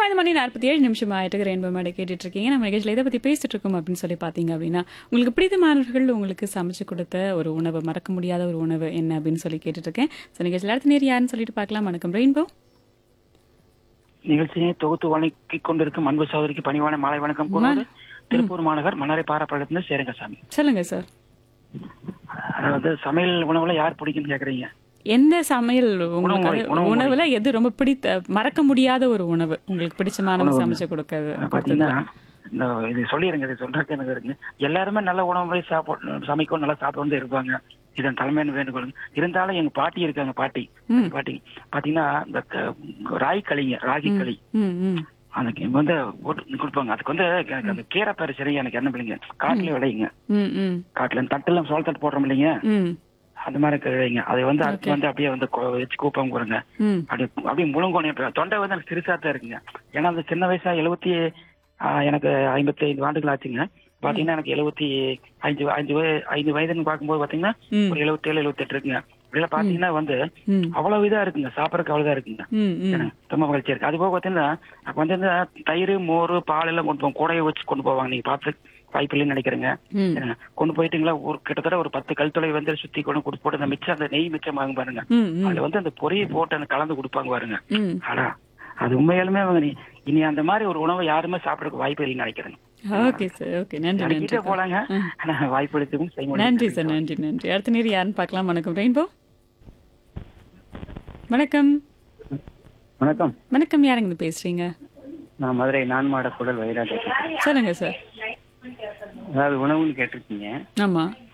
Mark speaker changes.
Speaker 1: ஐந்து மணி நாற்பத்தி ஏழு நிமிஷம் ஆயிட்டு ரெயின்போ மேடை கேட்டுட்டு இருக்கீங்க நம்ம நிகழ்ச்சியில் எதை பற்றி பேசிட்டு இருக்கோம் அப்படின்னு சொல்லி பார்த்தீங்க அப்படின்னா உங்களுக்கு பிடித்தமானவர்கள் உங்களுக்கு சமைச்சு கொடுத்த ஒரு உணவு மறக்க முடியாத ஒரு உணவு என்ன அப்படின்னு சொல்லி கேட்டுட்டு இருக்கேன் ஸோ நிகழ்ச்சியில் அடுத்த நேர் யாருன்னு சொல்லிட்டு பார்க்கலாம் வணக்கம் ரெயின்போ
Speaker 2: நிகழ்ச்சியை தொகுத்து வழங்கிக் கொண்டிருக்கும் அன்பு சகோதரிக்கு பணிவான மாலை வணக்கம் கூறுவது திருப்பூர் மாநகர் மன்னாரை பாரப்பள்ளத்திலிருந்து சேரங்கசாமி
Speaker 1: சொல்லுங்க சார்
Speaker 2: அதாவது சமையல் உணவுல யார் பிடிக்கும்னு கேக்குறீங்க
Speaker 1: எந்த சமையல் உங்களுக்கு
Speaker 2: உணவு, உணவு
Speaker 1: உணவுல எது ரொம்ப பிடித்த மறக்க முடியாத ஒரு உணவு உங்களுக்கு பிடிச்சமானவங்க சமைச்சு கொடுக்கறது
Speaker 2: பாத்தீங்கன்னா இந்த இது சொல்லிருங்க இது சொல்றதுக்கு எனக்கு இருக்கு எல்லாருமே நல்ல உணவு முறை சாப்பிட சமைக்கும் நல்லா சாப்பிட்டு இருப்பாங்க இதன் தலைமையான வேண்டுகோள் இருந்தாலும் எங்க பாட்டி இருக்காங்க பாட்டி
Speaker 1: ம்.
Speaker 2: பாட்டி பாத்தீங்கன்னா இந்த க- ராய் களிங்க ராகி களி
Speaker 1: ம் ம்
Speaker 2: அதுக்கு வந்து போட்டு கொடுப்பாங்க அதுக்கு வந்து எனக்கு அந்த கீரை பேர் சரியா எனக்கு என்ன பிள்ளைங்க காட்டுல விளையுங்க
Speaker 1: ம் ம்
Speaker 2: காட்டுல இந்த தட்டுல சோள தட்டு போடுறோம் இல்லைங்க
Speaker 1: ம்
Speaker 2: அந்த மாதிரி கிடையாதுங்க அதை வந்து அடுத்து வந்து அப்படியே வந்து கொ- வச்சு கூப்பம் கொடுங்க
Speaker 1: ம்
Speaker 2: அப்படியே அப்படியே முழுங்கோணி தொண்டை வந்து எனக்கு சிறுசா தான் இருக்குங்க ஏன்னா அந்த சின்ன வயசா எழுபத்தி எனக்கு ஐம்பத்தி ஐந்து ஆண்டுகள் ஆச்சுங்க பாத்தீங்கன்னா எனக்கு எழுபத்தி அஞ்சு அஞ்சு வய- ஐந்து வயதுன்னு பார்க்கும்போது பாத்தீங்கன்னா
Speaker 1: ம்.
Speaker 2: ஒரு எழுபத்தி ஏழு எழுபத்தி எட்டு இருக்குங்க இப்படிலாம் பாத்தீங்கன்னா வந்து
Speaker 1: ம்
Speaker 2: அவ்வளவு இதா இருக்குங்க சாப்பிடறதுக்கு அவ்வளவுதான் இருக்குங்க
Speaker 1: ம் ம்
Speaker 2: எனக்கு ரொம்ப மகிழ்ச்சியா இருக்கு அது போக பாத்தீங்கன்னா அப்ப வந்து இந்த தயிர் மோர் பால் எல்லாம் கொண்டு போவோம் கூடையை வச்சு கொண்டு போவாங்க நீங்க பார்த்து வாய்ப்பு இல்லைன்னு நினைக்கிறேங்க
Speaker 1: ம்
Speaker 2: சரிங்க. கொண்டு போயிட்டீங்களா ஒரு கிட்டத்தட்ட ஒரு பத்து கல் வந்து சுத்தி கொண்டு கொடுத்து போட்டு அந்த மிச்சம் அந்த நெய் மிச்சம் வாங்க பாருங்க
Speaker 1: ம் ம்
Speaker 2: அதுல வந்து அந்த பொரியை போட்டு அந்த கலந்து கொடுப்பாங்க பாருங்க
Speaker 1: ம்
Speaker 2: ஆடா அது உண்மையாலுமே அவங்க நீ- இனி அந்த மாதிரி ஒரு உணவை யாருமே சாப்பிடறதுக்கு வாய்ப்பு இல்லைன்னு நினைக்கிறேங்க
Speaker 1: ஓகே சார் ஓகே நன்றி நன்றி
Speaker 2: அடிக்கிட்டே போலாங்க ஆனா வாய்ப்பு எடுத்துக்கும் செய்ய முடியாது.
Speaker 1: நன்றி சார் நன்றி நன்றி அடுத்த நேரம் யாருன்னு பார்க்கலாம் வணக்கம் ரெயின்போ வணக்கம்
Speaker 3: வணக்கம்
Speaker 1: வணக்கம் யாருங்க இருந்து பேசுறீங்க
Speaker 3: நான் மதுரை நான்மாட குடல் வைராஜ
Speaker 1: சொல்லுங்க சார்
Speaker 3: அதாவது உணவுன்னு கேட்டிருக்கீங்க
Speaker 1: ஆமா